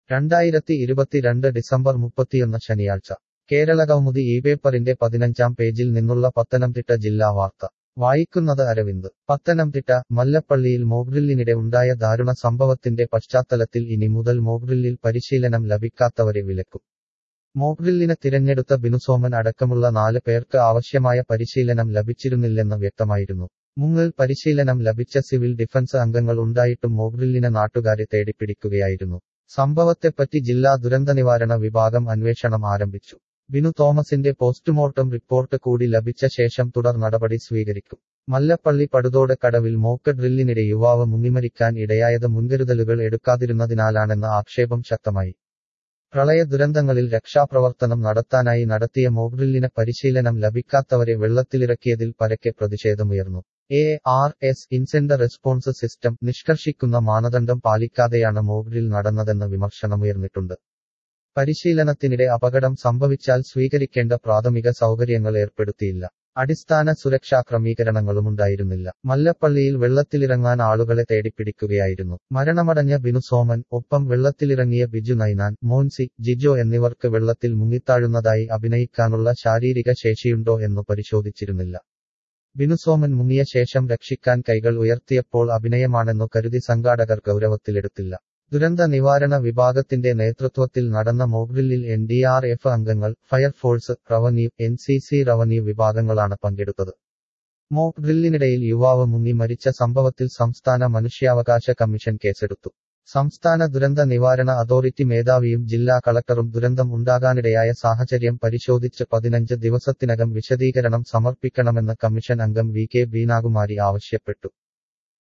രണ്ടായിരത്തി ഇരുപത്തിരണ്ട് ഡിസംബർ മുപ്പത്തിയൊന്ന് ശനിയാഴ്ച കേരളകൗമുദി ഈ പേപ്പറിന്റെ പതിനഞ്ചാം പേജിൽ നിന്നുള്ള പത്തനംതിട്ട ജില്ലാ വാർത്ത വായിക്കുന്നത് അരവിന്ദ് പത്തനംതിട്ട മല്ലപ്പള്ളിയിൽ മോഗ്രില്ലിനിടെ ഉണ്ടായ ദാരുണ സംഭവത്തിന്റെ പശ്ചാത്തലത്തിൽ ഇനി മുതൽ മോഗ്രില്ലിൽ പരിശീലനം ലഭിക്കാത്തവരെ വിലക്കും മോഗ്രില്ലിന് തിരഞ്ഞെടുത്ത ബിനുസോമൻ അടക്കമുള്ള നാല് പേർക്ക് ആവശ്യമായ പരിശീലനം ലഭിച്ചിരുന്നില്ലെന്ന് വ്യക്തമായിരുന്നു മുങ്ങിൽ പരിശീലനം ലഭിച്ച സിവിൽ ഡിഫൻസ് അംഗങ്ങൾ ഉണ്ടായിട്ടും മോഗ്രില്ലിനെ നാട്ടുകാരെ തേടിപ്പിടിക്കുകയായിരുന്നു സംഭവത്തെപ്പറ്റി ജില്ലാ ദുരന്തനിവാരണ വിഭാഗം അന്വേഷണം ആരംഭിച്ചു ബിനു തോമസിന്റെ പോസ്റ്റ്മോർട്ടം റിപ്പോർട്ട് കൂടി ലഭിച്ച ശേഷം തുടർ നടപടി സ്വീകരിക്കും മല്ലപ്പള്ളി പടുതോട് കടവിൽ മോക്ക് ഡ്രില്ലിനിടെ യുവാവ് മുങ്ങിമരിക്കാൻ ഇടയായത് മുൻകരുതലുകൾ എടുക്കാതിരുന്നതിനാലാണെന്ന ആക്ഷേപം ശക്തമായി പ്രളയ ദുരന്തങ്ങളിൽ രക്ഷാപ്രവർത്തനം നടത്താനായി നടത്തിയ മോഗ്രില്ലിന് പരിശീലനം ലഭിക്കാത്തവരെ വെള്ളത്തിലിറക്കിയതിൽ പരക്കെ പ്രതിഷേധമുയർന്നു A R S incident response system നിഷ്കർഷിക്കുന്ന മാനദണ്ഡം പാലിക്കാതെയാണ് മോഗ്രിൽ നടന്നതെന്ന് വിമർശനമുയർന്നിട്ടുണ്ട് പരിശീലനത്തിനിടെ അപകടം സംഭവിച്ചാൽ സ്വീകരിക്കേണ്ട പ്രാഥമിക സൗകര്യങ്ങൾ ഏർപ്പെടുത്തിയില്ല അടിസ്ഥാന സുരക്ഷാ ക്രമീകരണങ്ങളുമുണ്ടായിരുന്നില്ല മല്ലപ്പള്ളിയിൽ വെള്ളത്തിലിറങ്ങാൻ ആളുകളെ തേടിപ്പിടിക്കുകയായിരുന്നു മരണമടഞ്ഞ ബിനു സോമൻ ഒപ്പം വെള്ളത്തിലിറങ്ങിയ ബിജു നൈനാൻ മോൻസി ജിജോ എന്നിവർക്ക് വെള്ളത്തിൽ മുങ്ങിത്താഴുന്നതായി അഭിനയിക്കാനുള്ള ശാരീരിക ശേഷിയുണ്ടോ എന്നു പരിശോധിച്ചിരുന്നില്ല ബിനുസോമൻ മുങ്ങിയ ശേഷം രക്ഷിക്കാൻ കൈകൾ ഉയർത്തിയപ്പോൾ അഭിനയമാണെന്നു കരുതി സംഘാടകർ ഗൗരവത്തിലെടുത്തില്ല ദുരന്ത നിവാരണ വിഭാഗത്തിന്റെ നേതൃത്വത്തിൽ നടന്ന മോഗ്രില്ലിൽ എൻ ഡി ആർ എഫ് അംഗങ്ങൾ fire force revenue N C C revenue വിഭാഗങ്ങളാണ് പങ്കെടുത്തത് മോക്ക് ഡ്രില്ലിനിടയിൽ യുവാവ് മുങ്ങി മരിച്ച സംഭവത്തിൽ സംസ്ഥാന മനുഷ്യാവകാശ കമ്മീഷൻ കേസെടുത്തു സംസ്ഥാന ദുരന്ത നിവാരണ അതോറിറ്റി മേധാവിയും ജില്ലാ കളക്ടറും ദുരന്തം ഉണ്ടാകാനിടയായ സാഹചര്യം പരിശോധിച്ച് പതിനഞ്ച് ദിവസത്തിനകം വിശദീകരണം സമർപ്പിക്കണമെന്ന് കമ്മീഷൻ അംഗം വി കെ ബീനാകുമാരി ആവശ്യപ്പെട്ടു